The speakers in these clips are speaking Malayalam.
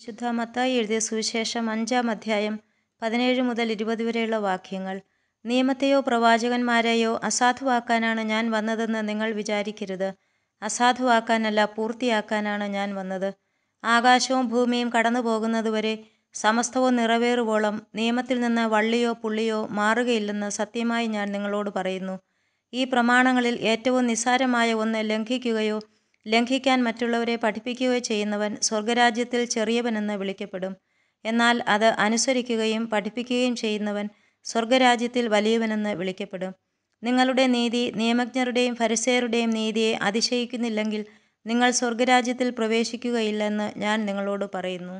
വിശുദ്ധ മത്തായി എഴുതിയ സുവിശേഷം അഞ്ചാം അധ്യായം പതിനേഴ് മുതൽ ഇരുപത് വരെയുള്ള വാക്യങ്ങൾ നിയമത്തെയോ പ്രവാചകന്മാരെയോ അസാധുവാക്കാനാണ് ഞാൻ വന്നതെന്ന് നിങ്ങൾ വിചാരിക്കരുത് അസാധുവാക്കാനല്ല പൂർത്തിയാക്കാനാണ് ഞാൻ വന്നത് ആകാശവും ഭൂമിയും കടന്നു പോകുന്നതുവരെ സമസ്തവും നിറവേറുവോളം നിയമത്തിൽ നിന്ന് വള്ളിയോ പുള്ളിയോ മാറുകയില്ലെന്ന് സത്യമായി ഞാൻ നിങ്ങളോട് പറയുന്നു ഈ പ്രമാണങ്ങളിൽ ഏറ്റവും നിസ്സാരമായ ഒന്ന് ലംഘിക്കുകയോ ലംഘിക്കാൻ മറ്റുള്ളവരെ പഠിപ്പിക്കുകയോ ചെയ്യുന്നവൻ സ്വർഗരാജ്യത്തിൽ ചെറിയവനെന്ന് വിളിക്കപ്പെടും എന്നാൽ അത് അനുസരിക്കുകയും പഠിപ്പിക്കുകയും ചെയ്യുന്നവൻ സ്വർഗരാജ്യത്തിൽ വലിയവനെന്ന് വിളിക്കപ്പെടും നിങ്ങളുടെ നീതി നിയമജ്ഞരുടെയും ഫരിസേയരുടെയും നീതിയെ അതിശയിക്കുന്നില്ലെങ്കിൽ നിങ്ങൾ സ്വർഗരാജ്യത്തിൽ പ്രവേശിക്കുകയില്ലെന്ന് ഞാൻ നിങ്ങളോട് പറയുന്നു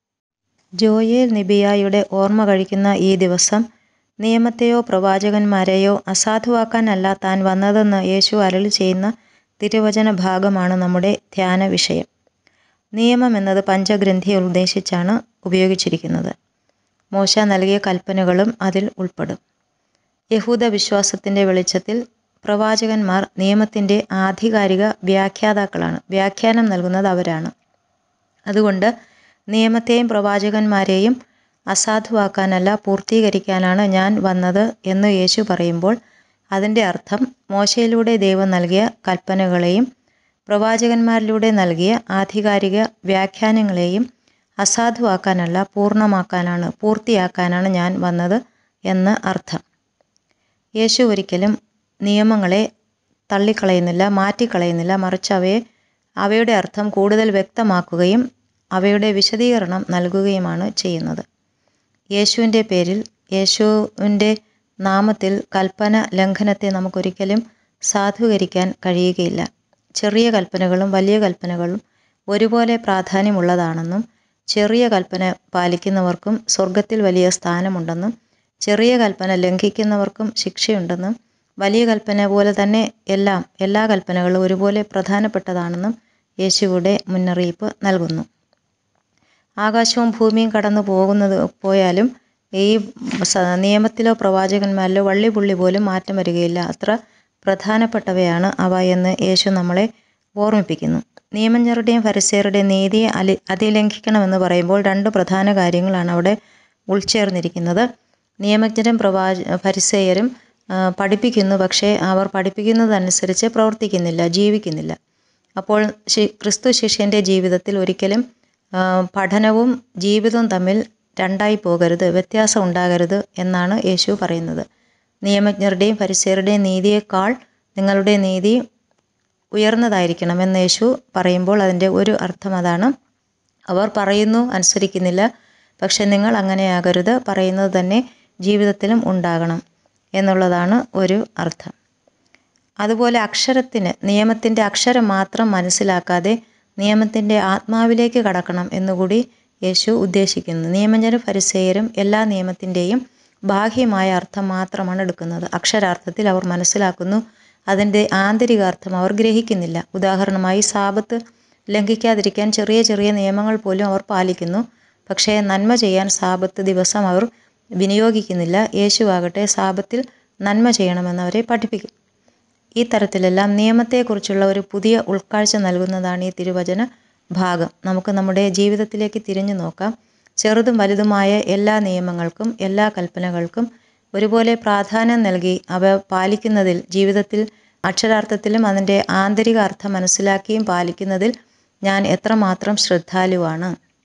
ജോയേൽ നിബിയായുടെ ഓർമ്മ കഴിക്കുന്ന ഈ ദിവസം നിയമത്തെയോ പ്രവാചകന്മാരെയോ അസാധുവാക്കാനല്ല താൻ വന്നതെന്ന് യേശു അരളി ചെയ്യുന്ന തിരുവചന ഭാഗമാണ് നമ്മുടെ ധ്യാന വിഷയം നിയമം എന്നത് പഞ്ചഗ്രന്ഥിയെ ഉദ്ദേശിച്ചാണ് ഉപയോഗിച്ചിരിക്കുന്നത് മോശ നൽകിയ കൽപ്പനകളും അതിൽ ഉൾപ്പെടും യഹൂദ വിശ്വാസത്തിൻ്റെ വെളിച്ചത്തിൽ പ്രവാചകന്മാർ നിയമത്തിൻ്റെ ആധികാരിക വ്യാഖ്യാതാക്കളാണ് വ്യാഖ്യാനം നൽകുന്നത് അവരാണ് അതുകൊണ്ട് നിയമത്തെയും പ്രവാചകന്മാരെയും അസാധുവാക്കാനല്ല പൂർത്തീകരിക്കാനാണ് ഞാൻ വന്നത് എന്ന് യേശു പറയുമ്പോൾ അതിൻ്റെ അർത്ഥം മോശയിലൂടെ ദൈവം നൽകിയ കൽപ്പനകളെയും പ്രവാചകന്മാരിലൂടെ നൽകിയ ആധികാരിക വ്യാഖ്യാനങ്ങളെയും അസാധുവാക്കാനല്ല പൂർണ്ണമാക്കാനാണ് പൂർത്തിയാക്കാനാണ് ഞാൻ വന്നത് എന്ന് അർത്ഥം യേശു ഒരിക്കലും നിയമങ്ങളെ തള്ളിക്കളയുന്നില്ല മാറ്റിക്കളയുന്നില്ല മറിച്ച് അവയെ അവയുടെ അർത്ഥം കൂടുതൽ വ്യക്തമാക്കുകയും അവയുടെ വിശദീകരണം നൽകുകയുമാണ് ചെയ്യുന്നത് യേശുവിൻ്റെ പേരിൽ യേശുവിൻ്റെ നാമത്തിൽ കൽപ്പന ലംഘനത്തെ നമുക്കൊരിക്കലും സാധൂകരിക്കാൻ കഴിയുകയില്ല ചെറിയ കൽപ്പനകളും വലിയ കൽപ്പനകളും ഒരുപോലെ പ്രാധാന്യമുള്ളതാണെന്നും ചെറിയ കൽപ്പന പാലിക്കുന്നവർക്കും സ്വർഗത്തിൽ വലിയ സ്ഥാനമുണ്ടെന്നും ചെറിയ കൽപ്പന ലംഘിക്കുന്നവർക്കും ശിക്ഷയുണ്ടെന്നും വലിയ കൽപ്പന പോലെ തന്നെ എല്ലാം എല്ലാ കൽപ്പനകളും ഒരുപോലെ പ്രധാനപ്പെട്ടതാണെന്നും യേശുവിടെ മുന്നറിയിപ്പ് നൽകുന്നു ആകാശവും ഭൂമിയും കടന്നു പോകുന്നത് പോയാലും ഈ നിയമത്തിലോ പ്രവാചകന്മാരിലോ വള്ളി പുള്ളി പോലും മാറ്റം വരികയില്ല അത്ര പ്രധാനപ്പെട്ടവയാണ് അവ എന്ന് യേശു നമ്മളെ ഓർമ്മിപ്പിക്കുന്നു നിയമജ്ഞരുടെയും ഫരിസേയരുടെയും നീതിയെ അലി അതിലംഘിക്കണമെന്ന് പറയുമ്പോൾ രണ്ട് പ്രധാന കാര്യങ്ങളാണ് അവിടെ ഉൾച്ചേർന്നിരിക്കുന്നത് നിയമജ്ഞരും പ്രവാച ഫരിസേയരും പഠിപ്പിക്കുന്നു പക്ഷേ അവർ പഠിപ്പിക്കുന്നതനുസരിച്ച് പ്രവർത്തിക്കുന്നില്ല ജീവിക്കുന്നില്ല അപ്പോൾ ക്രിസ്തു ശിഷ്യൻ്റെ ജീവിതത്തിൽ ഒരിക്കലും പഠനവും ജീവിതവും തമ്മിൽ രണ്ടായി പോകരുത് വ്യത്യാസം ഉണ്ടാകരുത് എന്നാണ് യേശു പറയുന്നത് നിയമജ്ഞരുടെയും ഫരിസേയരുടെയും നീതിയേക്കാൾ നിങ്ങളുടെ നീതി ഉയർന്നതായിരിക്കണം എന്ന് യേശു പറയുമ്പോൾ അതിൻ്റെ ഒരു അർത്ഥം അതാണ് അവർ പറയുന്നു അനുസരിക്കുന്നില്ല പക്ഷെ നിങ്ങൾ അങ്ങനെയാകരുത് പറയുന്നത് തന്നെ ജീവിതത്തിലും ഉണ്ടാകണം എന്നുള്ളതാണ് ഒരു അർത്ഥം അതുപോലെ അക്ഷരത്തിന് നിയമത്തിൻ്റെ അക്ഷരം മാത്രം മനസ്സിലാക്കാതെ നിയമത്തിൻ്റെ ആത്മാവിലേക്ക് കടക്കണം എന്നുകൂടി യേശു ഉദ്ദേശിക്കുന്നു നിയമജ്ഞരും ഫരിസേയരും എല്ലാ നിയമത്തിൻ്റെയും ബാഹ്യമായ അർത്ഥം മാത്രമാണ് എടുക്കുന്നത് അക്ഷരാർത്ഥത്തിൽ അവർ മനസ്സിലാക്കുന്നു അതിൻ്റെ ആന്തരികാർത്ഥം അവർ ഗ്രഹിക്കുന്നില്ല ഉദാഹരണമായി സാപത്ത് ലംഘിക്കാതിരിക്കാൻ ചെറിയ ചെറിയ നിയമങ്ങൾ പോലും അവർ പാലിക്കുന്നു പക്ഷേ നന്മ ചെയ്യാൻ സാപത്ത് ദിവസം അവർ വിനിയോഗിക്കുന്നില്ല യേശുവാകട്ടെ സാപത്തിൽ നന്മ ചെയ്യണമെന്ന് അവരെ പഠിപ്പിക്കും ഈ തരത്തിലെല്ലാം നിയമത്തെക്കുറിച്ചുള്ള ഒരു പുതിയ ഉൾക്കാഴ്ച നൽകുന്നതാണ് ഈ തിരുവചന ഭാഗം നമുക്ക് നമ്മുടെ ജീവിതത്തിലേക്ക് തിരിഞ്ഞു നോക്കാം ചെറുതും വലുതുമായ എല്ലാ നിയമങ്ങൾക്കും എല്ലാ കൽപ്പനകൾക്കും ഒരുപോലെ പ്രാധാന്യം നൽകി അവ പാലിക്കുന്നതിൽ ജീവിതത്തിൽ അക്ഷരാർത്ഥത്തിലും അതിൻ്റെ ആന്തരിക അർത്ഥം മനസ്സിലാക്കിയും പാലിക്കുന്നതിൽ ഞാൻ എത്രമാത്രം ശ്രദ്ധാലുവാണ്